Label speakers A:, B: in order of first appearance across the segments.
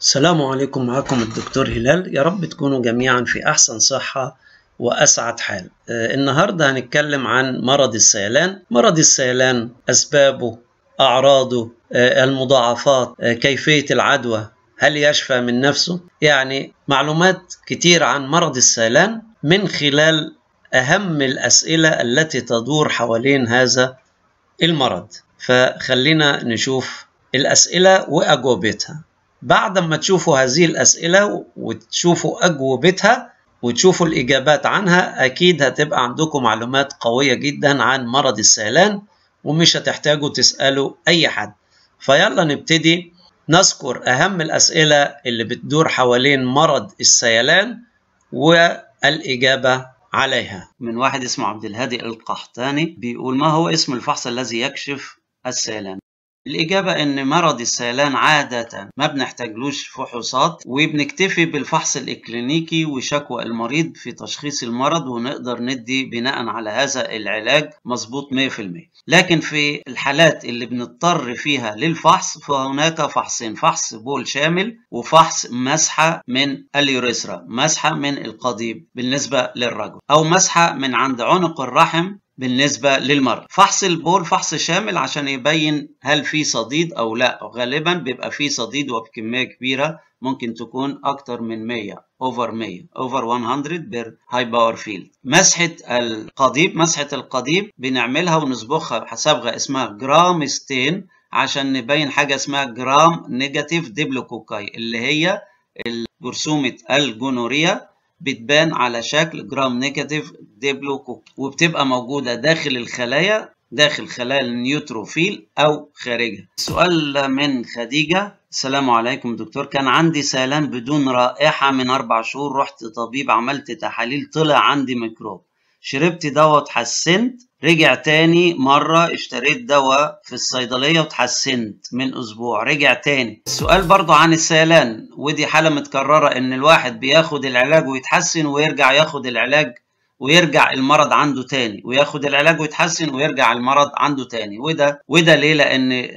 A: السلام عليكم معكم الدكتور هلال يا رب تكونوا جميعا في أحسن صحة وأسعد حال آه، النهاردة هنتكلم عن مرض السيلان مرض السيلان أسبابه أعراضه آه، المضاعفات آه، كيفية العدوى هل يشفى من نفسه يعني معلومات كتير عن مرض السيلان من خلال أهم الأسئلة التي تدور حوالين هذا المرض فخلينا نشوف الأسئلة وأجوبتها بعد ما تشوفوا هذه الأسئلة وتشوفوا أجوبتها وتشوفوا الإجابات عنها أكيد هتبقى عندكم معلومات قوية جدا عن مرض السيلان ومش هتحتاجوا تسألوا أي حد فيلا نبتدي نذكر أهم الأسئلة اللي بتدور حوالين مرض السيلان والإجابة عليها من واحد اسمه عبد الهادي القحطاني بيقول ما هو اسم الفحص الذي يكشف السيلان الإجابة إن مرض السيلان عادة ما بنحتاجلوش فحوصات وبنكتفي بالفحص الإكلينيكي وشكوى المريض في تشخيص المرض ونقدر ندي بناء على هذا العلاج مظبوط 100% لكن في الحالات اللي بنضطر فيها للفحص فهناك فحصين فحص بول شامل وفحص مسحة من اليوريثرا مسحة من القضيب بالنسبة للرجل أو مسحة من عند عنق الرحم بالنسبة للمرض فحص البول فحص شامل عشان يبين هل في صديد أو لا غالبا بيبقى في صديد وبكمية كبيرة ممكن تكون أكتر من 100 over 100 over 100 بير هاي باور فيلد مسحة القضيب مسحة القضيب بنعملها ونصبغها صبغة اسمها جرام ستين عشان نبين حاجة اسمها جرام نيجاتيف ديبلوكوكاي اللي هي جرثومة الجونوريا بتبان على شكل جرام نيجاتيف ديبلوكوك وبتبقى موجودة داخل الخلايا داخل خلايا النيوتروفيل أو خارجها سؤال من خديجة السلام عليكم دكتور كان عندي سيلان بدون رائحة من أربع شهور رحت طبيب عملت تحاليل طلع عندي ميكروب شربت دواء اتحسنت رجع تاني مرة اشتريت دواء في الصيدلية وتحسنت من أسبوع رجع تاني السؤال برضو عن السيلان ودي حالة متكررة إن الواحد بياخد العلاج ويتحسن ويرجع ياخد العلاج ويرجع المرض عنده تاني وياخد العلاج ويتحسن ويرجع المرض عنده تاني وده وده ليه لأن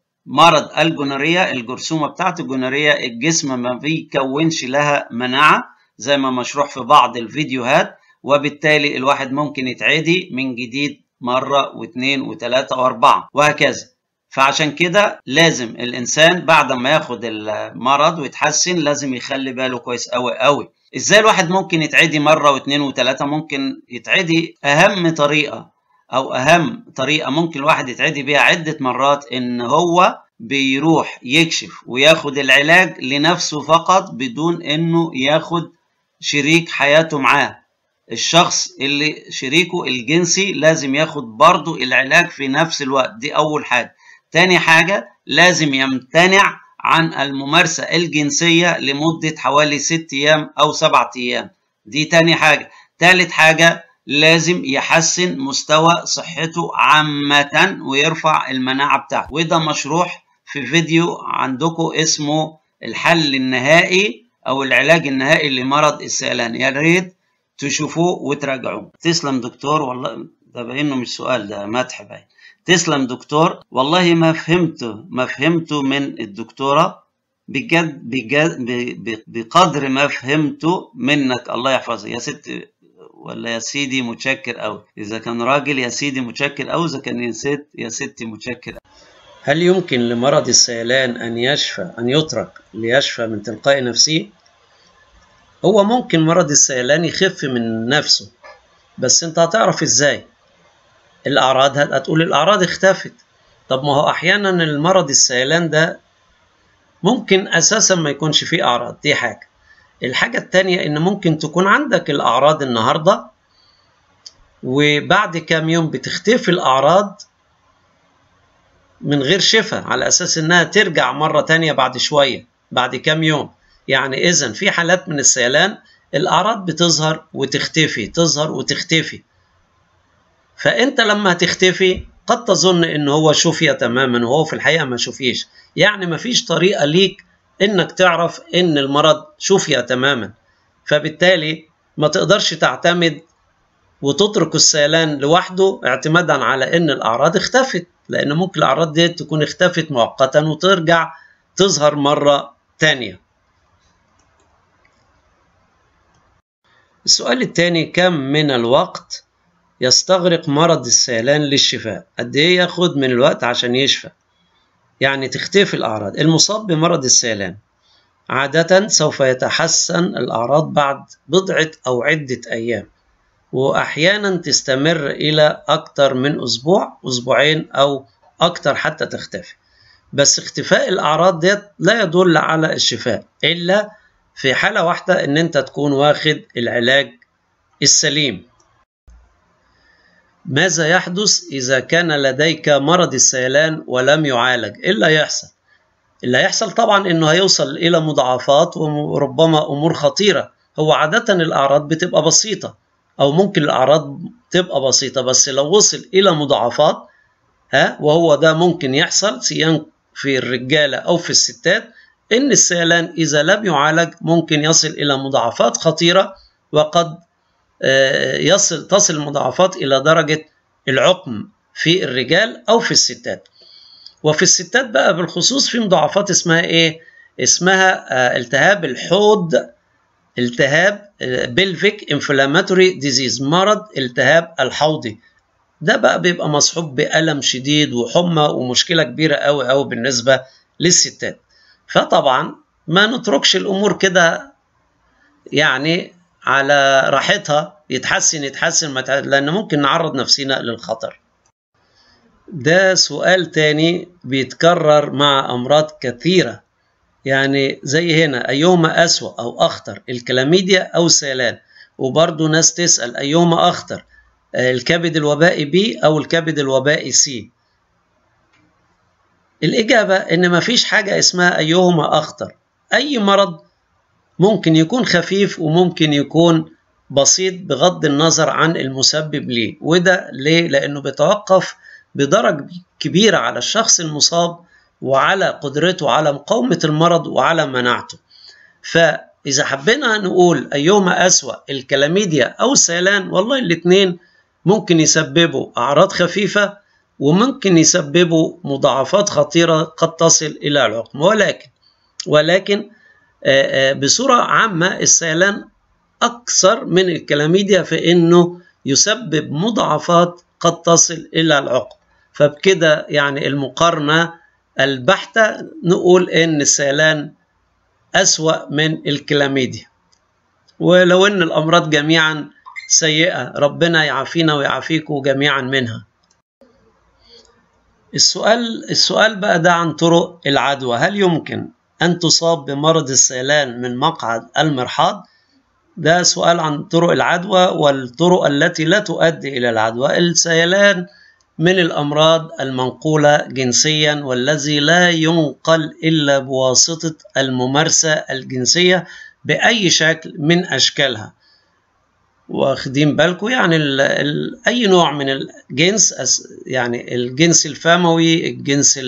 A: مرض الجونوريا الجرثومة بتاعت الجونوريا الجسم ما بيكونش لها مناعة زي ما مشروح في بعض الفيديوهات وبالتالي الواحد ممكن يتعدي من جديد مرة واثنين وثلاثة وأربعة وهكذا فعشان كده لازم الإنسان بعد ما ياخد المرض ويتحسن لازم يخلي باله كويس أوي أوي إزاي الواحد ممكن يتعدي مرة واثنين وثلاثة ممكن يتعدي أهم طريقة أو أهم طريقة ممكن الواحد يتعدي بيها عدة مرات إن هو بيروح يكشف وياخد العلاج لنفسه فقط بدون إنه ياخد شريك حياته معاه الشخص اللي شريكه الجنسي لازم ياخد برضه العلاج في نفس الوقت دي أول حاجة تاني حاجة لازم يمتنع عن الممارسة الجنسية لمدة حوالي ست أيام أو سبعة أيام دي تاني حاجة تالت حاجة لازم يحسن مستوى صحته عامة ويرفع المناعة بتاعته وده مشروح في فيديو عندكم اسمه الحل النهائي أو العلاج النهائي لمرض السيلان يا ريت تشوفوه وتراجعوه تسلم دكتور والله ده باين مش سؤال ده مدح باين تسلم دكتور والله ما فهمته ما فهمته من الدكتورة بجد بجد بقدر ما فهمته منك الله يحفظك يا ست ولا يا سيدي متشكر أوي إذا كان راجل يا سيدي متشكر أوي إذا كان ست يا ستي متشكر أوي. هل يمكن لمرض السيلان أن يشفى أن يترك ليشفى من تلقاء نفسه؟ هو ممكن مرض السيلان يخف من نفسه بس انت هتعرف ازاي الاعراض هتقول الاعراض اختفت طب ما هو احيانا المرض السيلان ده ممكن اساسا ما يكونش فيه اعراض دي حاجه الحاجه التانية ان ممكن تكون عندك الاعراض النهارده وبعد كام يوم بتختفي الاعراض من غير شفاء على اساس انها ترجع مره تانية بعد شويه بعد كام يوم يعني إذا في حالات من السيلان الأعراض بتظهر وتختفي تظهر وتختفي فأنت لما تختفي قد تظن إن هو شفي تماما وهو في الحقيقة ما شفيش يعني ما فيش طريقة ليك إنك تعرف إن المرض شفي تماما فبالتالي ما تقدرش تعتمد وتترك السيلان لوحده اعتمادا على إن الأعراض اختفت لأن ممكن الأعراض دي تكون اختفت مؤقتا وترجع تظهر مرة تانية السؤال الثاني كم من الوقت يستغرق مرض السيلان للشفاء قد ايه ياخد من الوقت عشان يشفى يعني تختفي الأعراض المصاب بمرض السيلان عادة سوف يتحسن الأعراض بعد بضعة أو عدة أيام وأحيانا تستمر إلى أكثر من أسبوع أسبوعين أو أكثر حتى تختفي بس اختفاء الأعراض ديت لا يدل على الشفاء إلا في حالة واحدة إن أنت تكون واخد العلاج السليم ماذا يحدث إذا كان لديك مرض السيلان ولم يعالج؟ إيه اللي هيحصل؟ اللي هيحصل طبعا إنه هيوصل إلى مضاعفات وربما أمور خطيرة هو عادة الأعراض بتبقى بسيطة أو ممكن الأعراض تبقى بسيطة بس لو وصل إلى مضاعفات ها وهو ده ممكن يحصل سواء في الرجالة أو في الستات إن السيلان إذا لم يعالج ممكن يصل إلى مضاعفات خطيرة وقد يصل تصل المضاعفات إلى درجة العقم في الرجال أو في الستات وفي الستات بقى بالخصوص في مضاعفات اسمها إيه؟ اسمها التهاب الحوض التهاب بلفيك انفلاماتوري ديزيز مرض التهاب الحوضي ده بقى بيبقى مصحوب بألم شديد وحمى ومشكلة كبيرة قوي قوي بالنسبة للستات فطبعا ما نتركش الأمور كده يعني على راحتها يتحسن يتحسن لأن ممكن نعرض نفسنا للخطر ده سؤال تاني بيتكرر مع أمراض كثيرة يعني زي هنا أيهما أسوأ أو أخطر الكلاميديا أو السيلان وبرضه ناس تسأل أيهما أخطر الكبد الوبائي بي أو الكبد الوبائي سي الإجابة إن مفيش حاجة اسمها أيهما أخطر أي مرض ممكن يكون خفيف وممكن يكون بسيط بغض النظر عن المسبب ليه وده ليه لأنه بيتوقف بدرجة كبيرة على الشخص المصاب وعلى قدرته على مقاومة المرض وعلى مناعته فإذا حبينا نقول أيهما أسوأ الكلاميديا أو السيلان والله الاثنين ممكن يسببوا أعراض خفيفة وممكن يسببوا مضاعفات خطيرة قد تصل إلى العقم ولكن ولكن بصورة عامة السيلان أكثر من الكلاميديا في أنه يسبب مضاعفات قد تصل إلى العقم فبكده يعني المقارنة البحتة نقول إن السيلان أسوأ من الكلاميديا ولو إن الأمراض جميعا سيئة ربنا يعافينا ويعافيكم جميعا منها السؤال السؤال بقى ده عن طرق العدوى هل يمكن أن تصاب بمرض السيلان من مقعد المرحاض ده سؤال عن طرق العدوى والطرق التي لا تؤدي إلى العدوى السيلان من الأمراض المنقولة جنسيا والذي لا ينقل إلا بواسطة الممارسة الجنسية بأي شكل من أشكالها واخدين بالكم يعني ال ال أي نوع من الجنس يعني الجنس الفموي الجنس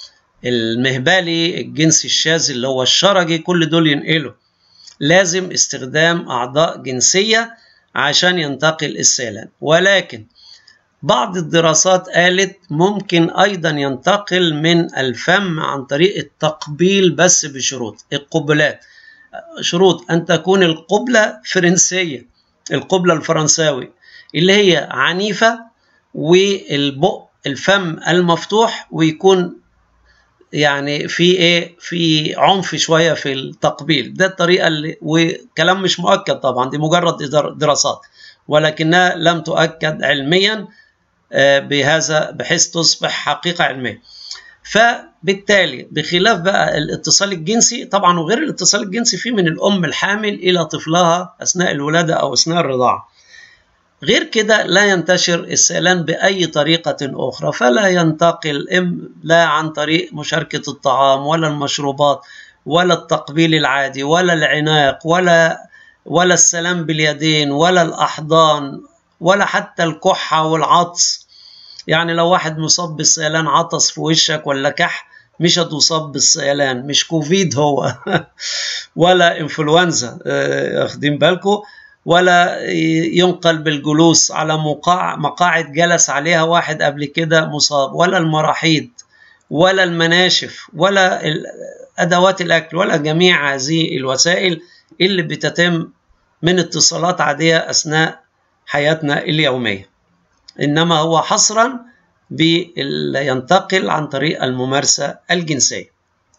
A: المهبلي الجنس الشاذ اللي هو الشرجي كل دول ينقلوا لازم استخدام أعضاء جنسية عشان ينتقل السيلان ولكن بعض الدراسات قالت ممكن أيضا ينتقل من الفم عن طريق التقبيل بس بشروط القبلات شروط أن تكون القبلة فرنسية القبلة الفرنساوي اللي هي عنيفة والبق الفم المفتوح ويكون يعني في ايه في عنف شويه في التقبيل ده الطريقه اللي وكلام مش مؤكد طبعا دي مجرد دراسات ولكنها لم تؤكد علميا بهذا بحيث تصبح حقيقه علميه فبالتالي بخلاف بقى الاتصال الجنسي طبعا وغير الاتصال الجنسي في من الام الحامل الى طفلها اثناء الولاده او اثناء الرضاعه غير كده لا ينتشر السيلان بأي طريقة أخرى فلا ينتقل لا عن طريق مشاركة الطعام ولا المشروبات ولا التقبيل العادي ولا العناق ولا ولا السلام باليدين ولا الأحضان ولا حتى الكحة والعطس يعني لو واحد مصاب بالسيلان عطس في وشك ولا كح مش هتصاب بالسيلان مش كوفيد هو ولا انفلونزا واخدين بالكم ولا ينقل بالجلوس على مقاع مقاعد جلس عليها واحد قبل كده مصاب ولا المراحيض ولا المناشف ولا أدوات الأكل ولا جميع هذه الوسائل اللي بتتم من اتصالات عادية أثناء حياتنا اليومية إنما هو حصرا ينتقل عن طريق الممارسة الجنسية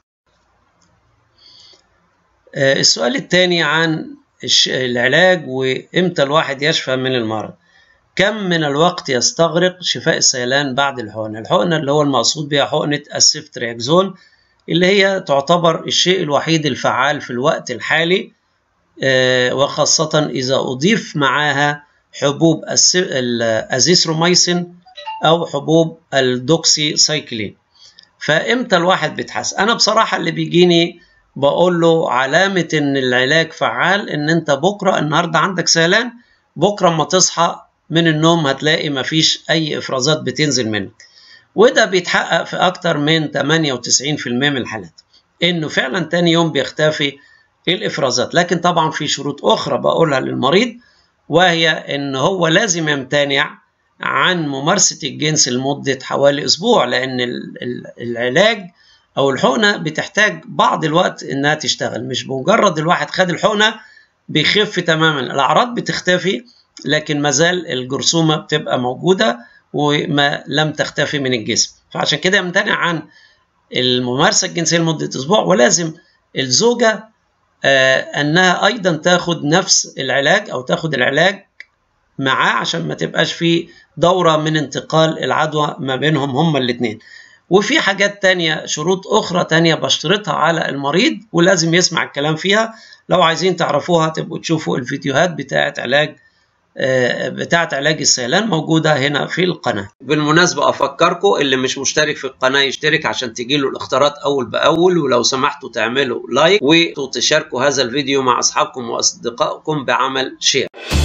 A: السؤال الثاني عن العلاج وإمتى الواحد يشفى من المرض كم من الوقت يستغرق شفاء السيلان بعد الحقنة الحقنة اللي هو المقصود بها حقنة السيفترياكزون اللي هي تعتبر الشيء الوحيد الفعال في الوقت الحالي وخاصة إذا أضيف معها حبوب الأزيثروميسين أو حبوب الدوكسي سايكلين فإمتى الواحد بيتحس أنا بصراحة اللي بيجيني بقول له علامة إن العلاج فعال إن أنت بكرة النهاردة عندك سيلان بكرة أما تصحى من النوم هتلاقي مفيش أي إفرازات بتنزل منك وده بيتحقق في أكتر من 98% من الحالات إنه فعلا تاني يوم بيختفي الإفرازات لكن طبعا في شروط أخرى بقولها للمريض وهي إن هو لازم يمتنع عن ممارسة الجنس لمدة حوالي أسبوع لأن العلاج أو الحقنة بتحتاج بعض الوقت إنها تشتغل مش بمجرد الواحد خد الحقنة بيخف تماما الأعراض بتختفي لكن مازال الجرثومة بتبقى موجودة وما لم تختفي من الجسم فعشان كده يمتنع عن الممارسة الجنسية لمدة أسبوع ولازم الزوجة آه أنها أيضا تاخد نفس العلاج أو تاخد العلاج معاه عشان ما تبقاش في دورة من انتقال العدوى ما بينهم هما الاثنين وفي حاجات تانية شروط أخرى تانية بشترطها على المريض ولازم يسمع الكلام فيها لو عايزين تعرفوها تبقوا تشوفوا الفيديوهات بتاعة علاج بتاعة علاج السيلان موجودة هنا في القناة بالمناسبة أفكركم اللي مش مشترك في القناة يشترك عشان تجيله الاختيارات أول بأول ولو سمحتوا تعملوا لايك وتشاركوا هذا الفيديو مع أصحابكم وأصدقائكم بعمل شير